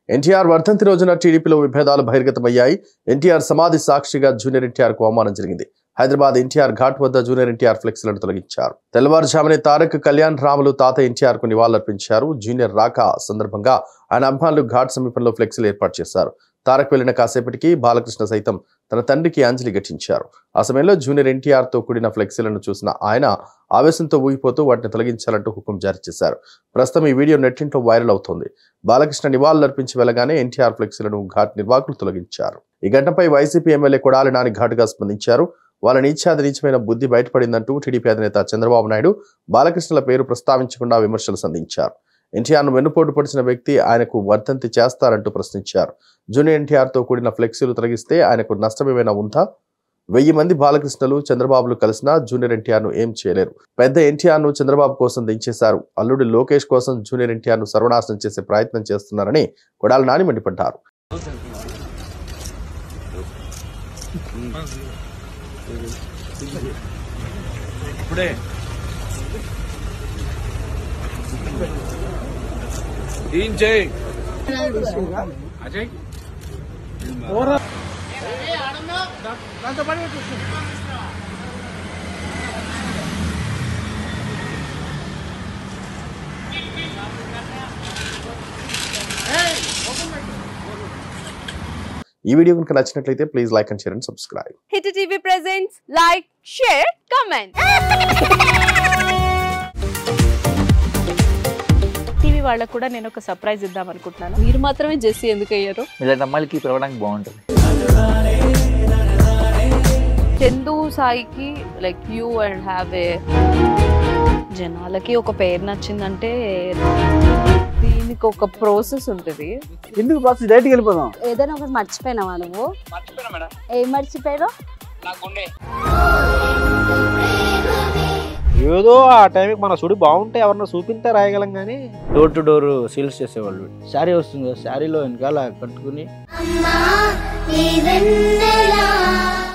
ఎన్టీఆర్ వర్ధంతి రోజున టీడీపీలో విభేదాలు బహిర్గతమయ్యాయి ఎన్టీఆర్ సమాధి సాక్షిగా జూనియర్ ఎన్టీఆర్ కు అవమానం జరిగింది హైదరాబాద్ ఎన్టీఆర్ ఘాట్ వద్ద జూనియర్ ఎన్టీఆర్ ఫ్లెక్సీలను తొలగించారు తెల్లవారుజామునే తారక్ కళ్యాణ్ రాములు తాత ఎన్టీఆర్ కు నివాళులర్పించారు జూనియర్ రాక సందర్భంగా ఆయన అభిమానులు ఘాట్ సమీపంలో ఫ్లెక్సీలు ఏర్పాటు చేశారు తారక్ వెళ్లిన కాసేపటికి బాలకృష్ణ సైతం తన తండ్రికి అంజలి ఘటించారు ఆ సమయంలో జూనియర్ ఎన్టీఆర్ తో కూడిన ఫ్లెక్సీలను చూసిన ఆయన ఆవేశంతో ఊగిపోతూ వాటిని తొలగించాలంటూ హుకుం జారీ చేశారు ప్రస్తుతం ఈ వీడియో నెట్టింట్లో వైరల్ అవుతోంది బాలకృష్ణ నివాళులర్పించి వెళ్ళగానే ఎన్టీఆర్ ఫ్లెక్సీలను ఘాట్ నిర్వాహకులు తొలగించారు ఈ ఘటనపై వైసీపీ ఎమ్మెల్యే కొడాలి నాని ఘాటుగా స్పందించారు వాళ్ళ నీచాది నీచమైన బుద్ధి బయటపడిందంటూ టీడీపీ అధినేత చంద్రబాబు నాయుడు బాలకృష్ణల పేరు ప్రస్తావించకుండా విమర్శలు సంధించారు ఎన్టీఆర్ను వెన్నుపోటు పొడిచిన వ్యక్తి ఆయనకు వర్ధంతి చేస్తారంటూ ప్రశ్నించారు జూనియర్ ఎన్టీఆర్ తో కూడిన ఫ్లెక్సీలు తొలగిస్తే ఆయనకు నష్టమేమైనా ఉందా వెయ్యి మంది బాలకృష్ణలు చంద్రబాబులు కలిసినా జూనియర్ ఎన్టీఆర్ ను ఏం చేయలేరు పెద్ద ఎన్టీఆర్ ను చంద్రబాబు కోసం దించేశారు అల్లుడి లోకేష్ కోసం జూనియర్ ఎన్టీఆర్ ను సర్వనాశనం చేసే ప్రయత్నం చేస్తున్నారని కొడాలి నాని మండిపడ్డారు ఇప్పుడే ఏం చేయి అజయ్ ఈ వీడియో కనుక నచ్చినట్లయితే please like and share and subscribe hit TV presents like share comment TV వాళ్ళకు కూడా నేను ఒక సర్ప్రైజ్ ఇద్దాం అనుకుంటున్నాను మీరు మాత్రమే జెస్సీ ఎందుకు అయ్యారు ఇలాంటి అమ్మాయిలకి పిలవడానికి బాగుంటుంది చందు సాయికి like you and have a జనాలకి ఒక పేరు నచ్చిందంటే దీనికి ఒక ప్రాసెస్ ఉంటుంది ఎందుకు ప్రాసెస్ డైరెక్ట్కి వెళ్ళిపోదాం ఏదైనా ఒకటి మర్చిపోయినావా నువ్వు ఏం మర్చిపోయావు ఏదో ఆ టైంకి మన సుడి బాగుంటే ఎవరన్నా చూపిస్తే రాయగలం కానీ డోర్ టు డోర్ సేల్స్ చేసేవాళ్ళు శారీ వస్తుంది కదా శారీలో వెనకాల కట్టుకుని అమ్మా నీ వెన్నెలా